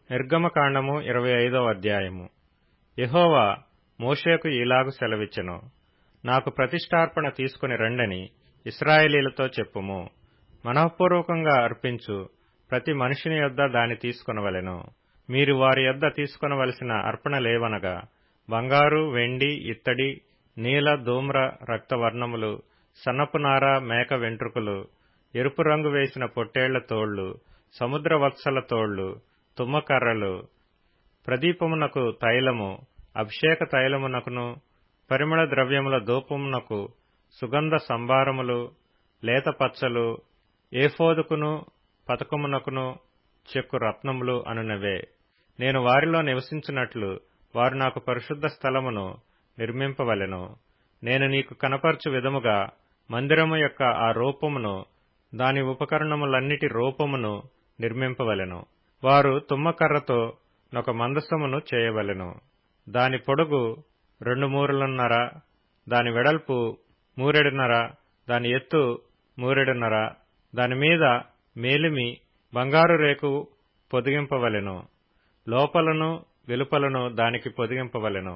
నిర్గమకాండము ఇరవై ఐదవ అధ్యాయము యెహోవా మోషేకు ఇలాగు సెలవిచ్చెను నాకు ప్రతిష్టార్పణ తీసుకుని రండని ఇస్రాయేలీలతో చెప్పుము మనఃపూర్వకంగా అర్పించు ప్రతి మనిషిని యొద్ద దాని తీసుకొనవలెను మీరు వారి యొద్ద తీసుకొనవలసిన అర్పణలేవనగా బంగారు వెండి ఇత్తడి నీల ధూమ్ర రక్తవర్ణములు సన్నపునార మేక వెంట్రుకలు ఎరుపు రంగు వేసిన పొట్టేళ్ల తోళ్లు సముద్ర వత్సల తోళ్లు తుమ్మకర్రలు ప్రదీపమునకు తైలము అభిషేక తైలమునకును పరిమళ ద్రవ్యముల ధూపమునకు సుగంధ సంభారములు లేత పచ్చలు ఏఫోదుకును పతకమునకును చెక్కు రత్నములు అనునవే నేను వారిలో నివసించినట్లు వారు నాకు పరిశుద్ధ స్థలమును నిర్మింపవలెను నేను నీకు కనపరచు విధముగా మందిరము యొక్క ఆ రూపమును దాని ఉపకరణములన్నిటి రూపమును నిర్మింపవలెను వారు తుమ్మకర్రతో నొక మందసమును చేయవలెను దాని పొడుగు రెండు మూరలున్నర దాని వెడల్పు మూరెడున్నర దాని ఎత్తు మూరెడున్నర దాని మీద మేలిమి బంగారు రేకు పొదిగింపవలెను లోపలను వెలుపలను దానికి పొదిగింపవలెను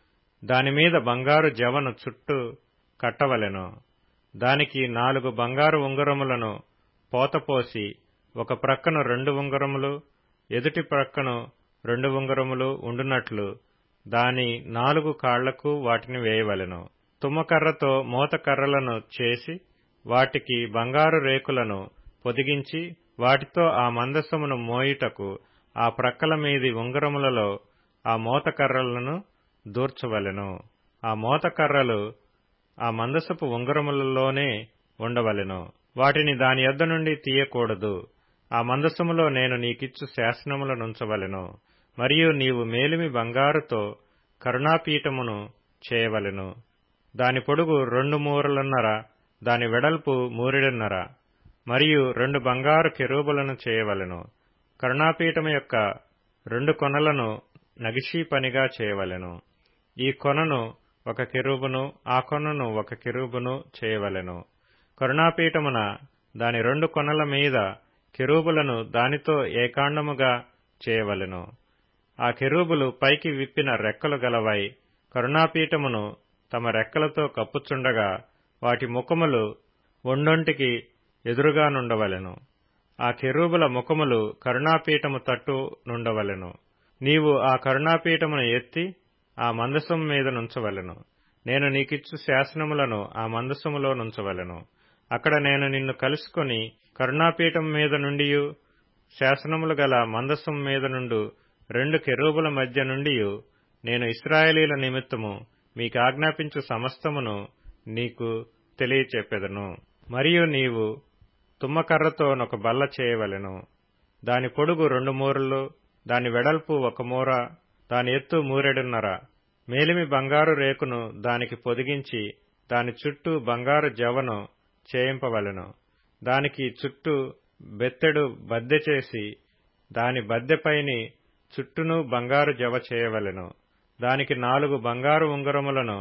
దానిమీద బంగారు జవను చుట్టూ కట్టవలెను దానికి నాలుగు బంగారు ఉంగరములను పోతపోసి ఒక ప్రక్కను రెండు ఉంగరములు ఎదుటి ప్రక్కను రెండు ఉంగరములు ఉండునట్లు దాని నాలుగు కాళ్లకు వాటిని వేయవలెను తుమ్మకర్రతో మోతకర్రలను చేసి వాటికి బంగారు రేకులను పొదిగించి వాటితో ఆ మందసమును మోయుటకు ఆ ప్రక్కల మీది ఉంగరములలో ఆ మోతకర్రలను దూర్చవలెను ఆ మోతకర్రలు ఆ మందసపు ఉంగరములలోనే ఉండవలెను వాటిని దాని యొద్ద నుండి తీయకూడదు ఆ మందసములో నేను నీకిచ్చు శాసనములనుంచవలెను మరియు నీవు మేలిమి బంగారుతో కరుణాపీఠమును చేయవలెను దాని పొడుగు రెండు మూరలున్నర దాని వెడల్పు మూరెడున్నర మరియు రెండు బంగారు కెరూబులను చేయవలెను కరుణాపీఠము యొక్క రెండు కొనలను నగిషీ పనిగా చేయవలెను ఈ కొనను ఒక కెరూబును ఆ కొనను ఒక కెరూబును చేయవలెను కరుణాపీఠమున దాని రెండు కొనల మీద కెరూబులను దానితో ఏకాండముగా చేయవలెను ఆ కెరూబులు పైకి విప్పిన రెక్కలు గలవై కరుణాపీఠమును తమ రెక్కలతో కప్పుచుండగా వాటి ముఖములు ఒండొంటికి ఎదురుగా నుండవలెను ఆ కెరూబుల ముఖములు కరుణాపీఠము తట్టు నుండవలెను నీవు ఆ కరుణాపీఠమును ఎత్తి ఆ మందసం మీద నుంచవలెను నేను నీకిచ్చు శాసనములను ఆ మందసములో నుంచవలెను అక్కడ నేను నిన్ను కలుసుకొని కరుణాపీఠం మీద నుండియు శాసనములు గల మందసం మీద నుండు రెండు కెరూబుల మధ్య నుండి నేను ఇస్రాయేలీల నిమిత్తము మీకు ఆజ్ఞాపించు సమస్తమును నీకు తెలియచెప్పెదను మరియు నీవు తుమ్మకర్రతో నొక బల్ల చేయవలెను దాని పొడుగు రెండు మూరలు దాని వెడల్పు ఒక మూర దాని ఎత్తు మూరెడున్నర మేలిమి బంగారు రేకును దానికి పొదిగించి దాని చుట్టూ బంగారు జవను చేయింపవలెను దానికి చుట్టూ బెత్తెడు బద్దె చేసి దాని బద్దెపైని చుట్టూను బంగారు జవ చేయవలెను దానికి నాలుగు బంగారు ఉంగరములను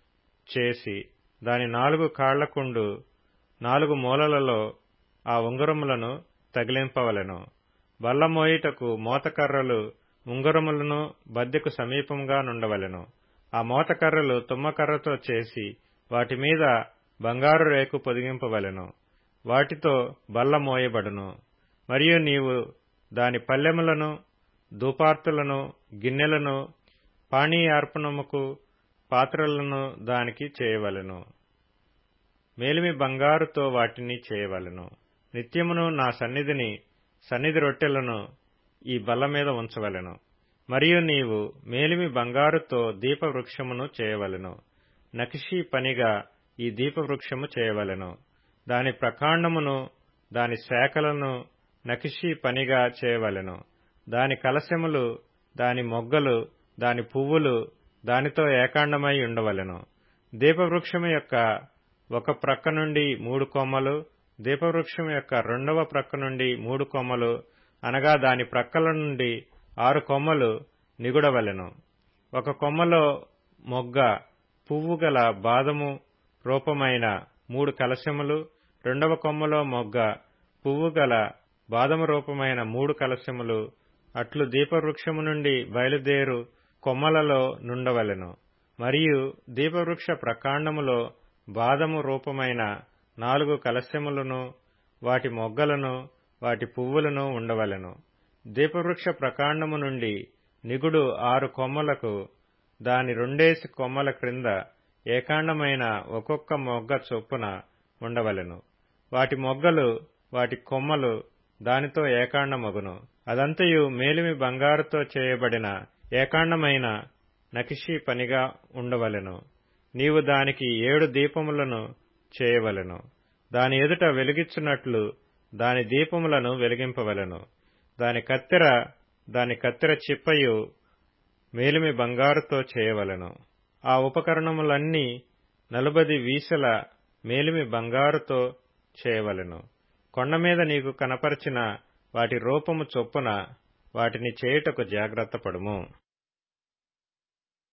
చేసి దాని నాలుగు కాళ్లకుండు నాలుగు మూలలలో ఆ ఉంగరములను తగిలింపవలెను బల్లమోయిటకు మోతకర్రలు ఉంగరములను బద్దెకు సమీపంగా నుండవలెను ఆ మోతకర్రలు తుమ్మకర్రతో చేసి వాటి మీద బంగారు రేకు పొదిగింపవలెను వాటితో బల్ల మోయబడును మరియు నీవు దాని పల్లెములను ధూపార్తులను గిన్నెలను పానీయార్పణముకు పాత్రలను దానికి చేయవలెను మేలిమి బంగారుతో వాటిని చేయవలెను నిత్యమును నా సన్నిధిని సన్నిధి రొట్టెలను ఈ బల్ల మీద ఉంచవలెను మరియు నీవు మేలిమి బంగారుతో దీపవృక్షమును చేయవలెను నకిషీ పనిగా ఈ దీపవృక్షము చేయవలెను దాని ప్రకాండమును దాని శాఖలను నకిషీ పనిగా చేయవలెను దాని కలశములు దాని మొగ్గలు దాని పువ్వులు దానితో ఏకాండమై ఉండవలెను దీపవృక్షము యొక్క ఒక ప్రక్క నుండి మూడు కొమ్మలు దీపవృక్షం యొక్క రెండవ ప్రక్క నుండి మూడు కొమ్మలు అనగా దాని ప్రక్కల నుండి ఆరు కొమ్మలు నిగుడవలెను ఒక కొమ్మలో మొగ్గ పువ్వు గల బాదము రూపమైన మూడు కలశములు రెండవ కొమ్మలో మొగ్గ పువ్వు గల బాదము రూపమైన మూడు కలశములు అట్లు దీపవృక్షము నుండి బయలుదేరు కొమ్మలలో నుండవలెను మరియు దీపవృక్ష ప్రకాండములో బాదము రూపమైన నాలుగు కలశములను వాటి మొగ్గలను వాటి పువ్వులను ఉండవలెను దీపవృక్ష ప్రకాండము నుండి నిగుడు ఆరు కొమ్మలకు దాని రెండేసి కొమ్మల క్రింద ఏకాండమైన ఒక్కొక్క మొగ్గ చొప్పున ఉండవలెను వాటి మొగ్గలు వాటి కొమ్మలు దానితో ఏకాండమగును అదంతయు మేలిమి బంగారుతో చేయబడిన ఏకాండమైన నకిషీ పనిగా ఉండవలెను నీవు దానికి ఏడు దీపములను చేయవలెను దాని ఎదుట వెలిగిచ్చున్నట్లు దాని దీపములను వెలిగింపవలెను దాని కత్తెర దాని కత్తెర చిప్పయు మేలిమి బంగారుతో చేయవలెను ఆ ఉపకరణములన్నీ నలుబది వీసల మేలిమి బంగారుతో చేయవలెను కొండ మీద నీకు కనపరిచిన వాటి రూపము చొప్పున వాటిని చేయుటకు జాగ్రత్తపడుము